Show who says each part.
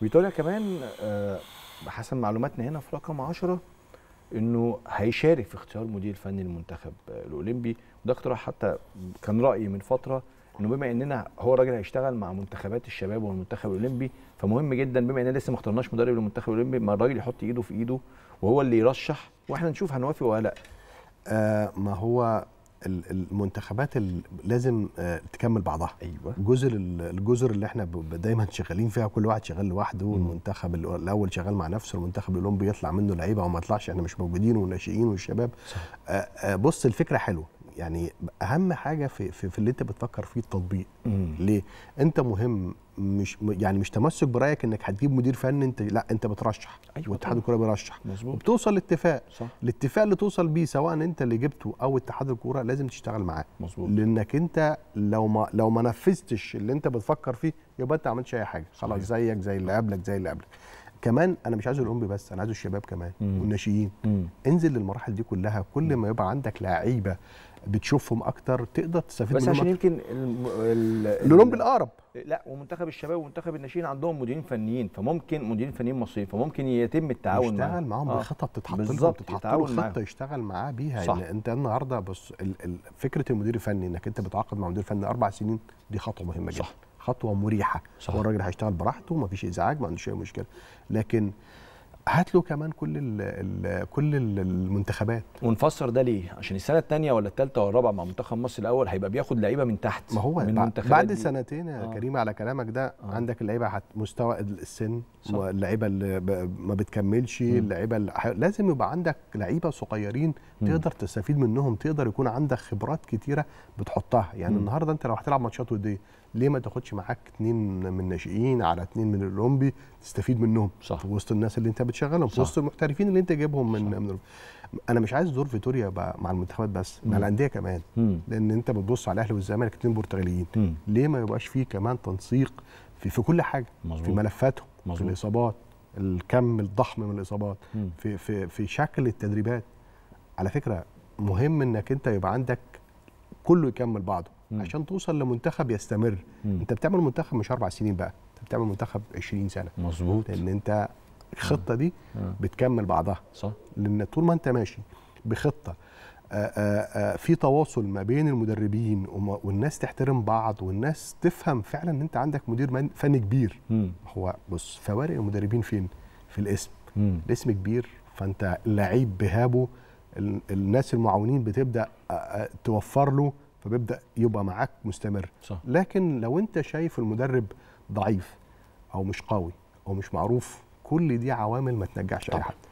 Speaker 1: وإيطاليا كمان آه، بحسب معلوماتنا هنا في رقم 10 انه هيشارك في اختيار مدير فني للمنتخب آه، الاولمبي وده اقتراح حتى كان رايي من فتره انه بما اننا هو الراجل هيشتغل مع منتخبات الشباب والمنتخب الاولمبي فمهم جدا بما اننا لسه ما اخترناش مدرب للمنتخب الاولمبي ما الراجل يحط ايده في ايده وهو اللي يرشح واحنا نشوف هنوافق ولا لا
Speaker 2: آه ما هو ال- المنتخبات ال- لازم آه تكمل بعضها
Speaker 1: ايوه
Speaker 2: جزر ال- الجزر اللي احنا ب- ب- دايما شغالين فيها كل واحد شغال لوحده والمنتخب ال- الاول شغال مع نفسه المنتخب الاولمبي يطلع منه لعيبه وما يطلعش احنا مش موجودين والناشئين والشباب آه آه بص الفكره حلوه يعني اهم حاجه في, في, في اللي انت بتفكر فيه التطبيق
Speaker 1: مم.
Speaker 2: ليه انت مهم مش يعني مش تمسك برايك انك هتجيب مدير فني انت لا انت بترشح
Speaker 1: أيوة
Speaker 2: واتحاد
Speaker 1: طبعاً.
Speaker 2: الكوره بيرشح
Speaker 1: مظبوط
Speaker 2: وبتوصل لاتفاق
Speaker 1: صح
Speaker 2: الاتفاق اللي توصل بيه سواء انت اللي جبته او اتحاد الكوره لازم تشتغل معاه
Speaker 1: مظبوط
Speaker 2: لانك انت لو ما لو ما نفذتش اللي انت بتفكر فيه يبقى انت ما عملتش اي حاجه خلاص
Speaker 1: صحيح.
Speaker 2: زيك زي اللي قبلك زي اللي قبلك كمان انا مش عايز الاولمبي بس انا عايز الشباب كمان
Speaker 1: مم.
Speaker 2: والناشئين
Speaker 1: مم.
Speaker 2: انزل للمراحل دي كلها كل ما يبقى عندك لعيبه بتشوفهم اكتر تقدر تستفيد
Speaker 1: بس
Speaker 2: منهم
Speaker 1: عشان
Speaker 2: أكتر.
Speaker 1: يمكن الم... ال...
Speaker 2: الاولمبي الاقرب
Speaker 1: لا ومنتخب الشباب ومنتخب الناشئين عندهم مديرين فنيين فممكن مديرين فنيين مصريين فممكن يتم التعاون
Speaker 2: يشتغل معاهم
Speaker 1: آه.
Speaker 2: بخطه بتتحط له
Speaker 1: بالظبط،
Speaker 2: بتتحط له
Speaker 1: يتعاون معاهم.
Speaker 2: خطه يشتغل معاه بيها
Speaker 1: صح.
Speaker 2: ان انت النهارده بص ال ال فكره المدير الفني انك انت بتعاقد مع مدير فني اربع سنين دي خطوه مهمه جدا
Speaker 1: صح.
Speaker 2: خطوه مريحه
Speaker 1: صح.
Speaker 2: هو الراجل هيشتغل براحته مفيش ازعاج ما عندوش اي مشكله لكن هات له كمان كل ال ال كل ال- المنتخبات
Speaker 1: ونفسر ده ليه عشان السنه الثانيه ولا الثالثه ولا الرابعه مع منتخب مصر الاول هيبقى بياخد لعيبه من تحت
Speaker 2: ما هو
Speaker 1: من
Speaker 2: بع-
Speaker 1: المنتخبات
Speaker 2: بعد
Speaker 1: دي.
Speaker 2: سنتين يا
Speaker 1: آه.
Speaker 2: كريم على كلامك ده
Speaker 1: آه.
Speaker 2: عندك اللعيبه هت- مستوى السن
Speaker 1: صح.
Speaker 2: اللعيبه اللي ب- ما بتكملش اللعيبه اللي ح- لازم يبقى عندك لعيبه صغيرين
Speaker 1: مم.
Speaker 2: تقدر تستفيد منهم تقدر يكون عندك خبرات كتيره بتحطها يعني
Speaker 1: مم.
Speaker 2: النهارده انت لو هتلعب ماتشات وديه ليه ما تاخدش معاك اتنين من الناشئين على اتنين من الاولمبي تستفيد منهم
Speaker 1: صح.
Speaker 2: في وسط الناس اللي انت بتشغلهم في
Speaker 1: صح.
Speaker 2: وسط المحترفين اللي انت جايبهم من,
Speaker 1: صح.
Speaker 2: من الأولمبي. انا مش عايز دور فيتوريا يبقى مع المنتخبات بس مع
Speaker 1: مم.
Speaker 2: الانديه كمان
Speaker 1: مم.
Speaker 2: لان انت بتبص على الاهلي والزمالك اتنين برتغاليين
Speaker 1: مم.
Speaker 2: ليه ما يبقاش فيه كمان تنسيق في في كل حاجه
Speaker 1: مظبوط.
Speaker 2: في ملفاتهم في
Speaker 1: مظبوط.
Speaker 2: الاصابات الكم الضخم من الاصابات
Speaker 1: مم.
Speaker 2: في في في شكل التدريبات على فكره مهم انك انت يبقى عندك كله يكمل بعضه
Speaker 1: مم.
Speaker 2: عشان توصل لمنتخب يستمر
Speaker 1: مم.
Speaker 2: انت بتعمل منتخب مش اربع سنين بقى انت بتعمل منتخب 20 سنه
Speaker 1: مظبوط
Speaker 2: لان انت الخطه دي
Speaker 1: آه.
Speaker 2: بتكمل بعضها
Speaker 1: صح
Speaker 2: لان طول ما انت ماشي بخطه آآ آآ في تواصل ما بين المدربين وما- والناس تحترم بعض والناس تفهم فعلا ان انت عندك مدير من- فني كبير
Speaker 1: مم.
Speaker 2: هو بص فوارق المدربين فين في الاسم
Speaker 1: مم.
Speaker 2: الاسم كبير فانت اللعيب بهابه ال- الناس المعاونين بتبدا آه، آه، توفر له فبيبدا يبقى معاك مستمر
Speaker 1: صح
Speaker 2: لكن لو انت شايف المدرب ضعيف او مش قوي او مش معروف كل دي عوامل ما تنجحش اي
Speaker 1: طبعاً.
Speaker 2: حد